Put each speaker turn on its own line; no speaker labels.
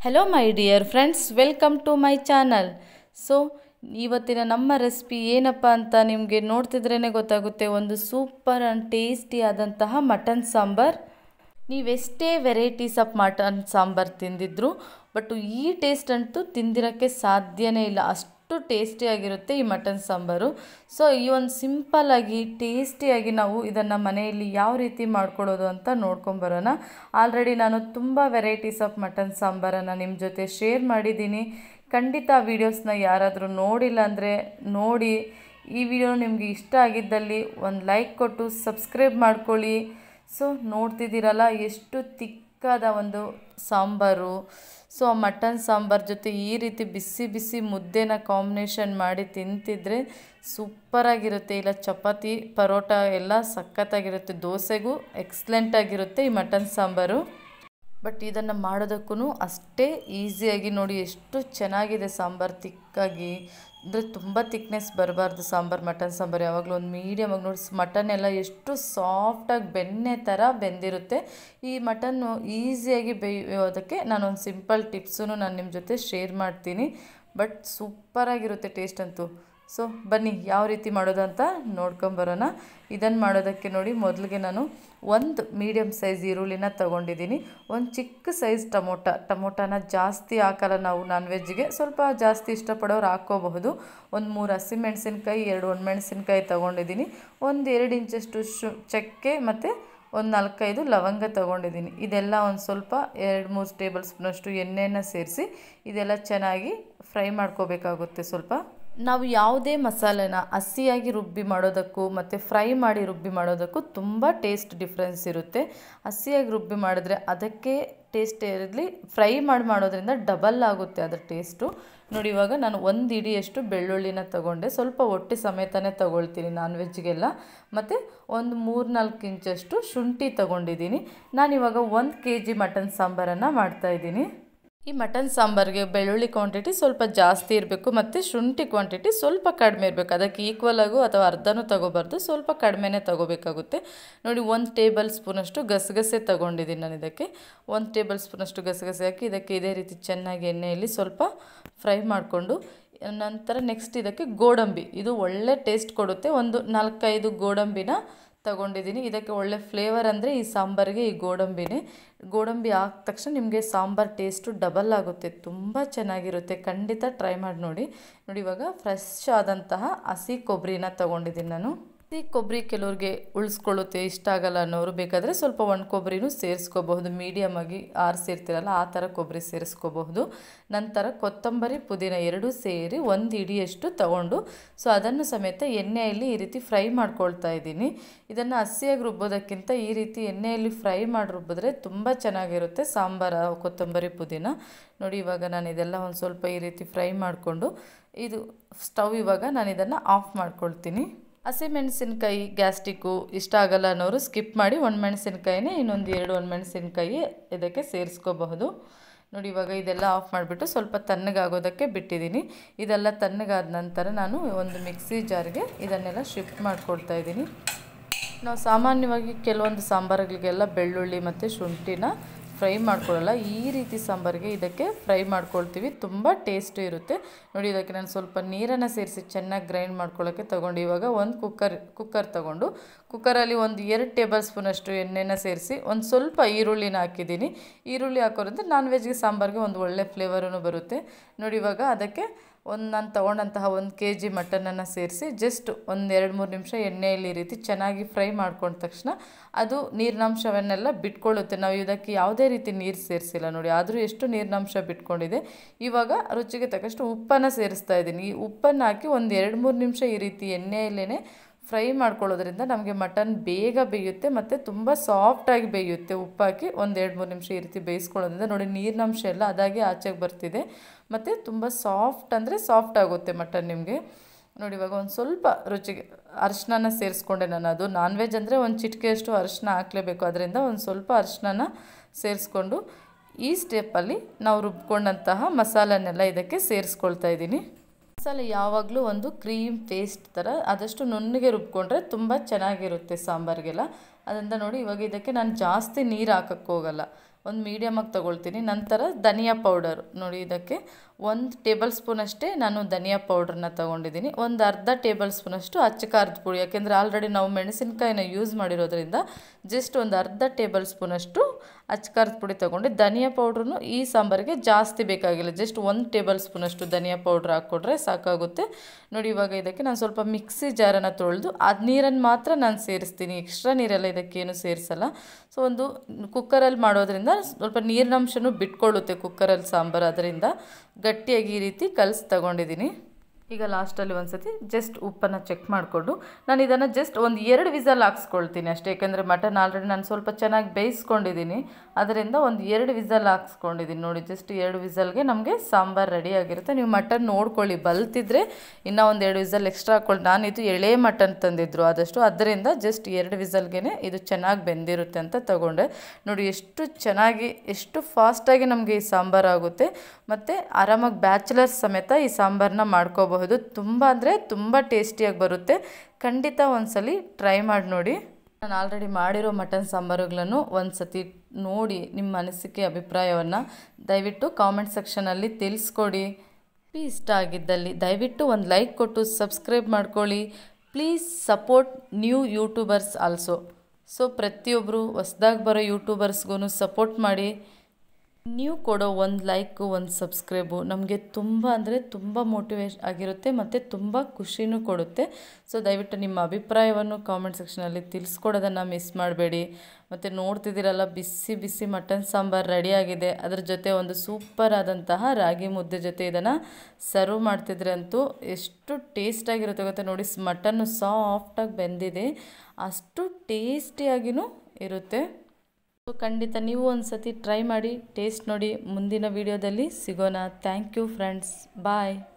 hello my dear friends welcome to my channel so ಇವತ್ತಿನ ನಮ್ಮ recipe ಏನಪ್ಪ ಅಂತ ನಿಮಗೆ ನೋಡ್ತಿದ್ರೇ ಗೊತ್ತಾಗುತ್ತೆ ಒಂದು ಸೂಪರ್ ಆ್ಯಂಡ್ ಟೇಸ್ಟಿ ಆದಂತಹ ಮಟನ್ ಸಾಂಬಾರ್ ನೀವೆಷ್ಟೇ ವೆರೈಟೀಸ್ ಆಫ್ ಮಟನ್ ಸಾಂಬಾರ್ ತಿಂದಿದ್ರು ಬಟ್ ಈ ಟೇಸ್ಟ್ ಅಂತೂ ತಿಂದಿರೋಕ್ಕೆ ಸಾಧ್ಯನೇ ಇಲ್ಲ ಅಷ್ಟು ಟೇಸ್ಟಿಯಾಗಿರುತ್ತೆ ಈ ಮಟನ್ ಸಾಂಬಾರು ಸೊ ಈ ಒಂದು ಸಿಂಪಲ್ಲಾಗಿ ಟೇಸ್ಟಿಯಾಗಿ ನಾವು ಇದನ್ನು ಮನೆಯಲ್ಲಿ ಯಾವ ರೀತಿ ಮಾಡ್ಕೊಳ್ಳೋದು ಅಂತ ನೋಡ್ಕೊಂಬರೋಣ ಆಲ್ರೆಡಿ ನಾನು ತುಂಬ ವೆರೈಟೀಸ್ ಆಫ್ ಮಟನ್ ಸಾಂಬಾರನ್ನು ನಿಮ್ಮ ಜೊತೆ ಶೇರ್ ಮಾಡಿದ್ದೀನಿ ಖಂಡಿತ ಆ ವೀಡಿಯೋಸ್ನ ಯಾರಾದರೂ ನೋಡಿಲ್ಲ ಅಂದರೆ ನೋಡಿ ಈ ವಿಡಿಯೋ ನಿಮಗೆ ಇಷ್ಟ ಆಗಿದ್ದಲ್ಲಿ ಒಂದು ಲೈಕ್ ಕೊಟ್ಟು ಸಬ್ಸ್ಕ್ರೈಬ್ ಮಾಡ್ಕೊಳ್ಳಿ ಸೊ ನೋಡ್ತಿದ್ದೀರಲ್ಲ ಎಷ್ಟು ತಿಕ್ಕಾದ ಒಂದು ಸಾಂಬಾರು ಸೊ ಆ ಮಟನ್ ಸಾಂಬಾರು ಜೊತೆ ಈ ರೀತಿ ಬಿಸಿ ಬಿಸಿ ಮುದ್ದೆನ ಕಾಂಬಿನೇಷನ್ ಮಾಡಿ ತಿಂತಿದ್ರೆ ಸೂಪರಾಗಿರುತ್ತೆ ಇಲ್ಲ ಚಪಾತಿ ಪರೋಟ ಎಲ್ಲ ಸಖತ್ತಾಗಿರುತ್ತೆ ದೋಸೆಗೂ ಎಕ್ಸಲೆಂಟಾಗಿರುತ್ತೆ ಈ ಮಟನ್ ಸಾಂಬಾರು ಬಟ್ ಇದನ್ನು ಮಾಡೋದಕ್ಕೂ ಅಷ್ಟೇ ಈಸಿಯಾಗಿ ನೋಡಿ ಎಷ್ಟು ಚೆನ್ನಾಗಿದೆ ಸಾಂಬಾರು ತಿಕ್ಕಾಗಿ ಅಂದರೆ ತುಂಬ ತಿಕ್ನೆಸ್ ಬರಬಾರ್ದು ಸಾಂಬಾರು ಮಟನ್ ಸಾಂಬಾರು ಯಾವಾಗಲೂ ಒಂದು ಮೀಡಿಯಮಾಗಿ ನೋಡಿ ಮಟನ್ ಎಲ್ಲ ಎಷ್ಟು ಸಾಫ್ಟಾಗಿ ಬೆಣ್ಣೆ ಥರ ಬೆಂದಿರುತ್ತೆ ಈ ಮಟನ್ನು ಈಸಿಯಾಗಿ ಬೇಯೋದಕ್ಕೆ ನಾನೊಂದು ಸಿಂಪಲ್ ಟಿಪ್ಸೂ ನಾನು ನಿಮ್ಮ ಜೊತೆ ಶೇರ್ ಮಾಡ್ತೀನಿ ಬಟ್ ಸೂಪರಾಗಿರುತ್ತೆ ಟೇಸ್ಟ್ ಅಂತೂ ಸೊ ಬನ್ನಿ ಯಾವ ರೀತಿ ಮಾಡೋದು ಅಂತ ನೋಡ್ಕೊಂಬರೋಣ ಇದನ್ನು ಮಾಡೋದಕ್ಕೆ ನೋಡಿ ಮೊದಲಿಗೆ ನಾನು ಒಂದು ಮೀಡಿಯಮ್ ಸೈಜ್ ಈರುಳ್ಳಿನ ತೊಗೊಂಡಿದ್ದೀನಿ ಒಂದು ಚಿಕ್ಕ ಸೈಜ್ ಟೊಮೊಟ ಟೊಮೊಟೊನ ಜಾಸ್ತಿ ಹಾಕಲ್ಲ ನಾವು ನಾನ್ ವೆಜ್ಜಿಗೆ ಸ್ವಲ್ಪ ಜಾಸ್ತಿ ಇಷ್ಟಪಡೋರು ಹಾಕ್ಕೋಬಹುದು ಒಂದು ಮೂರು ಹಸಿಮೆಣಸಿನ್ಕಾಯಿ ಎರಡು ಒಣಮೆಣಸಿನ್ಕಾಯಿ ತೊಗೊಂಡಿದ್ದೀನಿ ಒಂದು ಎರಡು ಇಂಚಷ್ಟು ಶು ಚಕ್ಕೆ ಮತ್ತು ಒಂದು ನಾಲ್ಕೈದು ಲವಂಗ ತೊಗೊಂಡಿದ್ದೀನಿ ಇದೆಲ್ಲ ಒಂದು ಸ್ವಲ್ಪ ಎರಡು ಮೂರು ಟೇಬಲ್ ಸ್ಪೂನಷ್ಟು ಎಣ್ಣೆನ ಸೇರಿಸಿ ಇದೆಲ್ಲ ಚೆನ್ನಾಗಿ ಫ್ರೈ ಮಾಡ್ಕೋಬೇಕಾಗುತ್ತೆ ಸ್ವಲ್ಪ ನಾವು ಯಾವುದೇ ಮಸಾಲೆನ ಹಸಿಯಾಗಿ ರುಬ್ಬಿ ಮಾಡೋದಕ್ಕೂ ಮತ್ತು ಫ್ರೈ ಮಾಡಿ ರುಬ್ಬಿ ಮಾಡೋದಕ್ಕೂ ತುಂಬ ಟೇಸ್ಟ್ ಡಿಫ್ರೆನ್ಸ್ ಇರುತ್ತೆ ಹಸಿಯಾಗಿ ರುಬ್ಬಿ ಮಾಡಿದ್ರೆ ಅದಕ್ಕೆ ಟೇಸ್ಟ್ ಇರಲಿ ಫ್ರೈ ಮಾಡಿ ಮಾಡೋದ್ರಿಂದ ಡಬಲ್ ಆಗುತ್ತೆ ಅದರ ಟೇಸ್ಟು ನೋಡಿ ಇವಾಗ ನಾನು ಒಂದು ಇಡಿಯಷ್ಟು ಬೆಳ್ಳುಳ್ಳಿನ ತೊಗೊಂಡೆ ಸ್ವಲ್ಪ ಹೊಟ್ಟೆ ಸಮೇತನೇ ತೊಗೊಳ್ತೀನಿ ನಾನ್ ವೆಜ್ಗೆಲ್ಲ ಮತ್ತು ಒಂದು ಮೂರು ನಾಲ್ಕು ಇಂಚಷ್ಟು ಶುಂಠಿ ತೊಗೊಂಡಿದ್ದೀನಿ ನಾನಿವಾಗ ಒಂದು ಕೆ ಜಿ ಮಟನ್ ಸಾಂಬಾರನ್ನು ಮಾಡ್ತಾಯಿದ್ದೀನಿ ಈ ಮಟನ್ ಸಾಂಬಾರಿಗೆ ಬೆಳ್ಳುಳ್ಳಿ ಕ್ವಾಂಟಿಟಿ ಸ್ವಲ್ಪ ಜಾಸ್ತಿ ಇರಬೇಕು ಮತ್ತು ಶುಂಠಿ ಕ್ವಾಂಟಿಟಿ ಸ್ವಲ್ಪ ಕಡಿಮೆ ಇರಬೇಕು ಅದಕ್ಕೆ ಈಕ್ವಲ್ ಆಗು ಅಥವಾ ಅರ್ಧನೂ ತೊಗೋಬಾರ್ದು ಸ್ವಲ್ಪ ಕಡಿಮೆನೇ ತೊಗೋಬೇಕಾಗುತ್ತೆ ನೋಡಿ ಒಂದು ಟೇಬಲ್ ಸ್ಪೂನಷ್ಟು ಗಸಗಸೆ ತೊಗೊಂಡಿದ್ದೀನಿ ನಾನು ಇದಕ್ಕೆ ಒಂದು ಟೇಬಲ್ ಸ್ಪೂನಷ್ಟು ಗಸಗಸೆ ಹಾಕಿ ಇದಕ್ಕೆ ಇದೇ ರೀತಿ ಚೆನ್ನಾಗಿ ಎಣ್ಣೆಯಲ್ಲಿ ಸ್ವಲ್ಪ ಫ್ರೈ ಮಾಡಿಕೊಂಡು ನಂತರ ನೆಕ್ಸ್ಟ್ ಇದಕ್ಕೆ ಗೋಡಂಬಿ ಇದು ಒಳ್ಳೆ ಟೇಸ್ಟ್ ಕೊಡುತ್ತೆ ಒಂದು ನಾಲ್ಕೈದು ಗೋಡಂಬಿನ ತಗೊಂಡಿದ್ದೀನಿ ಇದಕ್ಕೆ ಒಳ್ಳೆ ಫ್ಲೇವರ್ ಅಂದರೆ ಈ ಸಾಂಬಾರಿಗೆ ಈ ಗೋಡಂಬಿನೇ ಗೋಡಂಬಿ ಹಾಕಿದ ತಕ್ಷಣ ನಿಮಗೆ ಸಾಂಬಾರು ಟೇಸ್ಟು ಡಬಲ್ ಆಗುತ್ತೆ ತುಂಬ ಚೆನ್ನಾಗಿರುತ್ತೆ ಖಂಡಿತ ಟ್ರೈ ಮಾಡಿ ನೋಡಿ ನೋಡಿ ಇವಾಗ ಫ್ರೆಶ್ ಆದಂತಹ ಹಸಿ ಕೊಬ್ಬರಿನ ತೊಗೊಂಡಿದ್ದೀನಿ ನಾನು ಹಸಿ ಕೊಬ್ಬರಿ ಕೆಲವ್ರಿಗೆ ಉಳಿಸ್ಕೊಳ್ಳುತ್ತೆ ಇಷ್ಟ ಆಗಲ್ಲ ಅನ್ನೋರು ಬೇಕಾದರೆ ಸ್ವಲ್ಪ ಒಣ ಕೊಬ್ಬರಿನೂ ಸೇರಿಸ್ಕೋಬಹುದು ಮೀಡಿಯಮಾಗಿ ಆರಿಸಿರ್ತೀರಲ್ಲ ಆ ಥರ ಕೊಬ್ಬರಿ ಸೇರಿಸ್ಕೋಬಹುದು ನಂತರ ಕೊತ್ತಂಬರಿ ಪುದೀನ ಎರಡೂ ಸೇರಿ ಒಂದು ಇಡಿಯಷ್ಟು ತಗೊಂಡು ಸೊ ಅದನ್ನು ಸಮೇತ ಎಣ್ಣೆಯಲ್ಲಿ ಈ ರೀತಿ ಫ್ರೈ ಮಾಡ್ಕೊಳ್ತಾ ಇದ್ದೀನಿ ಇದನ್ನು ಹಸಿಯಾಗಿ ರುಬ್ಬೋದಕ್ಕಿಂತ ಈ ರೀತಿ ಎಣ್ಣೆಯಲ್ಲಿ ಫ್ರೈ ಮಾಡಿ ರುಬ್ಬಿದ್ರೆ ತುಂಬ ಚೆನ್ನಾಗಿರುತ್ತೆ ಸಾಂಬಾರ ಕೊತ್ತಂಬರಿ ಪುದೀನ ನೋಡಿ ಇವಾಗ ನಾನು ಇದೆಲ್ಲ ಒಂದು ಸ್ವಲ್ಪ ಈ ರೀತಿ ಫ್ರೈ ಮಾಡಿಕೊಂಡು ಇದು ಸ್ಟವ್ ಇವಾಗ ನಾನು ಇದನ್ನು ಆಫ್ ಮಾಡ್ಕೊಳ್ತೀನಿ ಹಸಿಮೆಣಸಿನ್ಕಾಯಿ ಗ್ಯಾಸ್ಟಿಕ್ಕು ಇಷ್ಟ ಆಗಲ್ಲ ಅನ್ನೋರು ಸ್ಕಿಪ್ ಮಾಡಿ ಒಣಮೆಣಸಿನ್ಕಾಯಿನೇ ಇನ್ನೊಂದು ಎರಡು ಒಣಮೆಣಸಿನ್ಕಾಯಿ ಇದಕ್ಕೆ ಸೇರಿಸ್ಕೋಬಹುದು ನೋಡಿ ಇವಾಗ ಇದೆಲ್ಲ ಆಫ್ ಮಾಡಿಬಿಟ್ಟು ಸ್ವಲ್ಪ ತಣ್ಣಗಾಗೋದಕ್ಕೆ ಬಿಟ್ಟಿದ್ದೀನಿ ಇದೆಲ್ಲ ತಣ್ಣಗಾದ ನಂತರ ನಾನು ಒಂದು ಮಿಕ್ಸಿ ಜಾರ್ಗೆ ಇದನ್ನೆಲ್ಲ ಶಿಫ್ಟ್ ಮಾಡ್ಕೊಳ್ತಾ ಇದ್ದೀನಿ ನಾವು ಸಾಮಾನ್ಯವಾಗಿ ಕೆಲವೊಂದು ಸಾಂಬಾರುಗಳಿಗೆಲ್ಲ ಬೆಳ್ಳುಳ್ಳಿ ಮತ್ತು ಶುಂಠಿನ ಫ್ರೈ ಮಾಡ್ಕೊಳ್ಳಲ್ಲ ಈ ರೀತಿ ಸಾಂಬಾರಿಗೆ ಇದಕ್ಕೆ ಫ್ರೈ ಮಾಡ್ಕೊಳ್ತೀವಿ ತುಂಬ ಟೇಸ್ಟು ಇರುತ್ತೆ ನೋಡಿ ಇದಕ್ಕೆ ನಾನು ಸ್ವಲ್ಪ ನೀರನ್ನು ಸೇರಿಸಿ ಚೆನ್ನಾಗಿ ಗ್ರೈಂಡ್ ಮಾಡ್ಕೊಳ್ಳೋಕ್ಕೆ ತೊಗೊಂಡು ಇವಾಗ ಒಂದು ಕುಕ್ಕರ್ ಕುಕ್ಕರ್ ತೊಗೊಂಡು ಕುಕ್ಕರಲ್ಲಿ ಒಂದು ಎರಡು ಟೇಬಲ್ ಸ್ಪೂನಷ್ಟು ಎಣ್ಣೆನ ಸೇರಿಸಿ ಒಂದು ಸ್ವಲ್ಪ ಈರುಳ್ಳಿನ ಹಾಕಿದ್ದೀನಿ ಈರುಳ್ಳಿ ಹಾಕೋದ್ರಿಂದ ನಾನ್ ವೆಜ್ಗೆ ಸಾಂಬಾರಿಗೆ ಒಂದು ಒಳ್ಳೆ ಫ್ಲೇವರೂ ಬರುತ್ತೆ ನೋಡಿ ಇವಾಗ ಅದಕ್ಕೆ ಒಂದು ನಾನು ತೊಗೊಂಡಂತಹ ಒಂದು ಕೆ ಜಿ ಮಟನನ್ನು ಸೇರಿಸಿ ಜಸ್ಟ್ ಒಂದು ಎರಡು ಮೂರು ನಿಮಿಷ ಎಣ್ಣೆಯಲ್ಲಿ ಈ ರೀತಿ ಚೆನ್ನಾಗಿ ಫ್ರೈ ಮಾಡ್ಕೊಂಡ ತಕ್ಷಣ ಅದು ನೀರಿನಾಂಶವನ್ನೆಲ್ಲ ಬಿಟ್ಕೊಳ್ಳುತ್ತೆ ನಾವು ಇದಕ್ಕೆ ಯಾವುದೇ ರೀತಿ ನೀರು ಸೇರಿಸಿಲ್ಲ ನೋಡಿ ಆದರೂ ಎಷ್ಟು ನೀರಿನಾಂಶ ಬಿಟ್ಕೊಂಡಿದೆ ಇವಾಗ ರುಚಿಗೆ ತಕ್ಕಷ್ಟು ಉಪ್ಪನ್ನು ಸೇರಿಸ್ತಾ ಇದ್ದೀನಿ ಈ ಉಪ್ಪನ್ನು ಹಾಕಿ ಒಂದು ಎರಡು ಮೂರು ನಿಮಿಷ ಈ ರೀತಿ ಎಣ್ಣೆಯಲ್ಲೇ ಫ್ರೈ ಮಾಡ್ಕೊಳ್ಳೋದ್ರಿಂದ ನಮಗೆ ಮಟನ್ ಬೇಗ ಬೇಯುತ್ತೆ ಮತ್ತು ತುಂಬ ಸಾಫ್ಟಾಗಿ ಬೇಯುತ್ತೆ ಉಪ್ಪು ಹಾಕಿ ಒಂದು ಎರಡು ಮೂರು ನಿಮಿಷ ಈ ರೀತಿ ಬೇಯಿಸ್ಕೊಳ್ಳೋದ್ರಿಂದ ನೋಡಿ ನೀರಿನಂಶ ಎಲ್ಲ ಅದಾಗಿ ಆಚೆಗೆ ಬರ್ತಿದೆ ಮತ್ತು ತುಂಬ ಸಾಫ್ಟ್ ಅಂದರೆ ಸಾಫ್ಟ್ ಆಗುತ್ತೆ ಮಟನ್ ನಿಮಗೆ ನೋಡಿ ಇವಾಗ ಒಂದು ಸ್ವಲ್ಪ ರುಚಿಗೆ ಅರಿಶಿನ ಸೇರಿಸ್ಕೊಂಡೆ ನಾನು ಅದು ನಾನ್ ವೆಜ್ ಅಂದರೆ ಒಂದು ಚಿಟಿಕೆಯಷ್ಟು ಅರಿಶಿನ ಹಾಕಲೇಬೇಕು ಅದರಿಂದ ಒಂದು ಸ್ವಲ್ಪ ಅರಿಶಿನ ಸೇರಿಸ್ಕೊಂಡು ಈ ಸ್ಟೆಪ್ಪಲ್ಲಿ ನಾವು ರುಬ್ಕೊಂಡಂತಹ ಮಸಾಲನ್ನೆಲ್ಲ ಇದಕ್ಕೆ ಸೇರಿಸ್ಕೊಳ್ತಾ ಇದ್ದೀನಿ ಮಸಾಲೆ ಯಾವಾಗಲೂ ಒಂದು ಕ್ರೀಮ್ ಪೇಸ್ಟ್ ಥರ ಆದಷ್ಟು ನುಣ್ಣಗೆ ರುಬ್ಕೊಂಡ್ರೆ ತುಂಬ ಚೆನ್ನಾಗಿರುತ್ತೆ ಸಾಂಬಾರಿಗೆಲ್ಲ ಅದರಿಂದ ನೋಡಿ ಇವಾಗ ಇದಕ್ಕೆ ನಾನು ಜಾಸ್ತಿ ನೀರು ಹಾಕಕ್ಕೆ ಹೋಗಲ್ಲ ಒಂದು ಮೀಡಿಯಮಾಗಿ ತೊಗೊಳ್ತೀನಿ ನಂತರ ಧನಿಯಾ ಪೌಡರ್ ನೋಡಿ ಇದಕ್ಕೆ ಒಂದು ಟೇಬಲ್ ಸ್ಪೂನಷ್ಟೇ ನಾನು ಧನಿಯಾ ಪೌಡ್ರನ್ನ ತೊಗೊಂಡಿದ್ದೀನಿ ಒಂದು ಅರ್ಧ ಟೇಬಲ್ ಸ್ಪೂನಷ್ಟು ಅಚ್ಚ ಖಾರದ ಪುಡಿ ಯಾಕೆಂದರೆ ಆಲ್ರೆಡಿ ನಾವು ಮೆಣಸಿನ್ಕಾಯಿನ ಯೂಸ್ ಮಾಡಿರೋದ್ರಿಂದ ಜಸ್ಟ್ ಒಂದು ಅರ್ಧ ಟೇಬಲ್ ಸ್ಪೂನಷ್ಟು ಅಚ್ಚ ಖಾರದ ಪುಡಿ ತೊಗೊಂಡು ಧನಿಯಾ ಪೌಡ್ರೂ ಈ ಸಾಂಬಾರಿಗೆ ಜಾಸ್ತಿ ಬೇಕಾಗಿಲ್ಲ ಜಸ್ಟ್ ಒಂದು ಟೇಬಲ್ ಸ್ಪೂನಷ್ಟು ಧನಿಯಾ ಪೌಡ್ರ್ ಹಾಕ್ಕೊಟ್ರೆ ಸಾಕಾಗುತ್ತೆ ನೋಡಿ ಇವಾಗ ಇದಕ್ಕೆ ನಾನು ಸ್ವಲ್ಪ ಮಿಕ್ಸಿ ಜಾರನ್ನು ತೊಳೆದು ಅದು ನೀರನ್ನು ಮಾತ್ರ ನಾನು ಸೇರಿಸ್ತೀನಿ ಎಕ್ಸ್ಟ್ರಾ ನೀರೆಲ್ಲ ಇದಕ್ಕೇನು ಸೇರಿಸಲ್ಲ ಸೊ ಒಂದು ಕುಕ್ಕರಲ್ಲಿ ಮಾಡೋದ್ರಿಂದ ಸ್ವಲ್ಪ ನೀರಿನಂಶನೂ ಬಿಟ್ಕೊಳ್ಳುತ್ತೆ ಕುಕ್ಕರಲ್ಲಿ ಸಾಂಬಾರು ಅದರಿಂದ ಗಟ್ಟಿಯಾಗಿ ಈ ರೀತಿ ಕಲಸಿ ತಗೊಂಡಿದ್ದೀನಿ ಈಗ ಲಾಸ್ಟಲ್ಲಿ ಒಂದು ಸತಿ ಜಸ್ಟ್ ಉಪ್ಪನ್ನು ಚೆಕ್ ಮಾಡಿಕೊಂಡು ನಾನು ಇದನ್ನು ಜಸ್ಟ್ ಒಂದು ಎರಡು ವಿಸಲ್ ಹಾಕ್ಸ್ಕೊಳ್ತೀನಿ ಅಷ್ಟೇ ಯಾಕೆಂದರೆ ಮಟನ್ ಆಲ್ರೆಡಿ ನಾನು ಸ್ವಲ್ಪ ಚೆನ್ನಾಗಿ ಬೇಯಿಸ್ಕೊಂಡಿದ್ದೀನಿ ಅದರಿಂದ ಒಂದು ಎರಡು ವಿಸಲ್ ಹಾಕ್ಸ್ಕೊಂಡಿದ್ದೀನಿ ನೋಡಿ ಜಸ್ಟ್ ಎರಡು ವಿಸಲ್ಗೆ ನಮಗೆ ಸಾಂಬಾರು ರೆಡಿ ಆಗಿರುತ್ತೆ ನೀವು ಮಟನ್ ನೋಡ್ಕೊಳ್ಳಿ ಬಲ್ತಿದ್ರೆ ಇನ್ನೂ ಒಂದು ಎರಡು ವಿಸಲ್ ಎಕ್ಸ್ಟ್ರಾ ಹಾಕ್ಕೊಳ್ಳಿ ನಾನು ಇದು ಎಳೆ ಮಟನ್ ತಂದಿದ್ರು ಆದಷ್ಟು ಅದರಿಂದ ಜಸ್ಟ್ ಎರಡು ವಿಸಲ್ಗೆ ಇದು ಚೆನ್ನಾಗಿ ಬೆಂದಿರುತ್ತೆ ಅಂತ ತಗೊಂಡೆ ನೋಡಿ ಎಷ್ಟು ಚೆನ್ನಾಗಿ ಎಷ್ಟು ಫಾಸ್ಟಾಗಿ ನಮಗೆ ಈ ಸಾಂಬಾರು ಆಗುತ್ತೆ ಮತ್ತು ಆರಾಮಾಗಿ ಬ್ಯಾಚುಲರ್ಸ್ ಸಮೇತ ಈ ಸಾಂಬಾರನ್ನ ಮಾಡ್ಕೋಬಹುದು ತುಂಬ ಅಂದರೆ ತುಂಬ ಟೇಸ್ಟಿಯಾಗಿ ಬರುತ್ತೆ ಖಂಡಿತ ಒಂದ್ಸಲಿ ಟ್ರೈ ಮಾಡಿ ನೋಡಿ ನಾನು ಆಲ್ರೆಡಿ ಮಾಡಿರೋ ಮಟನ್ ಸಾಂಬಾರುಗಳನ್ನು ಒಂದು ಸತಿ ನೋಡಿ ನಿಮ್ಮ ಅನಿಸಿಕೆ ಅಭಿಪ್ರಾಯವನ್ನು ದಯವಿಟ್ಟು ಕಾಮೆಂಟ್ ಸೆಕ್ಷನಲ್ಲಿ ತಿಳಿಸ್ಕೊಡಿ ಇಷ್ಟ ಆಗಿದ್ದಲ್ಲಿ ದಯವಿಟ್ಟು ಒಂದು ಲೈಕ್ ಕೊಟ್ಟು ಸಬ್ಸ್ಕ್ರೈಬ್ ಮಾಡ್ಕೊಳ್ಳಿ please support new youtubers also so ಪ್ರತಿಯೊಬ್ಬರು ಹೊಸ್ದಾಗಿ ಬರೋ ಯೂಟ್ಯೂಬರ್ಸ್ಗೂ ಸಪೋರ್ಟ್ ಮಾಡಿ ನೀವು ಕೊಡೋ ಒಂದು ಲೈಕು ಒಂದು ಸಬ್ಸ್ಕ್ರೈಬು ನಮಗೆ ತುಂಬ ಅಂದರೆ ತುಂಬ ಮೋಟಿವೇಶ್ ಆಗಿರುತ್ತೆ ಮತ್ತು ತುಂಬ ಖುಷಿನೂ ಕೊಡುತ್ತೆ ಸೊ ದಯವಿಟ್ಟು ನಿಮ್ಮ ಅಭಿಪ್ರಾಯವನ್ನು ಕಾಮೆಂಟ್ ಸೆಕ್ಷನಲ್ಲಿ ತಿಳಿಸ್ಕೊಡೋದನ್ನು ಮಿಸ್ ಮಾಡಬೇಡಿ ಮತ್ತು ನೋಡ್ತಿದ್ದೀರಲ್ಲ ಬಿಸಿ ಬಿಸಿ ಮಟನ್ ಸಾಂಬಾರು ರೆಡಿಯಾಗಿದೆ ಅದ್ರ ಜೊತೆ ಒಂದು ಸೂಪರ್ ಆದಂತಹ ರಾಗಿ ಮುದ್ದೆ ಜೊತೆ ಇದನ್ನು ಸರ್ವ್ ಮಾಡ್ತಿದ್ರೆ ಅಂತೂ ಎಷ್ಟು ಟೇಸ್ಟಾಗಿರುತ್ತೆ ಗೊತ್ತಾ ನೋಡಿ ಮಟನ್ನು ಸಾಫ್ಟಾಗಿ ಬೆಂದಿದೆ ಅಷ್ಟು ಟೇಸ್ಟಿಯಾಗಿಯೂ ಇರುತ್ತೆ ಸೊ ಖಂಡಿತ ನೀವು ಒಂದು ಸತಿ ಟ್ರೈ ಮಾಡಿ ಟೇಸ್ಟ್ ನೋಡಿ ಮುಂದಿನ ವಿಡಿಯೋದಲ್ಲಿ ಸಿಗೋಣ ಥ್ಯಾಂಕ್ ಯು ಫ್ರೆಂಡ್ಸ್ ಬಾಯ್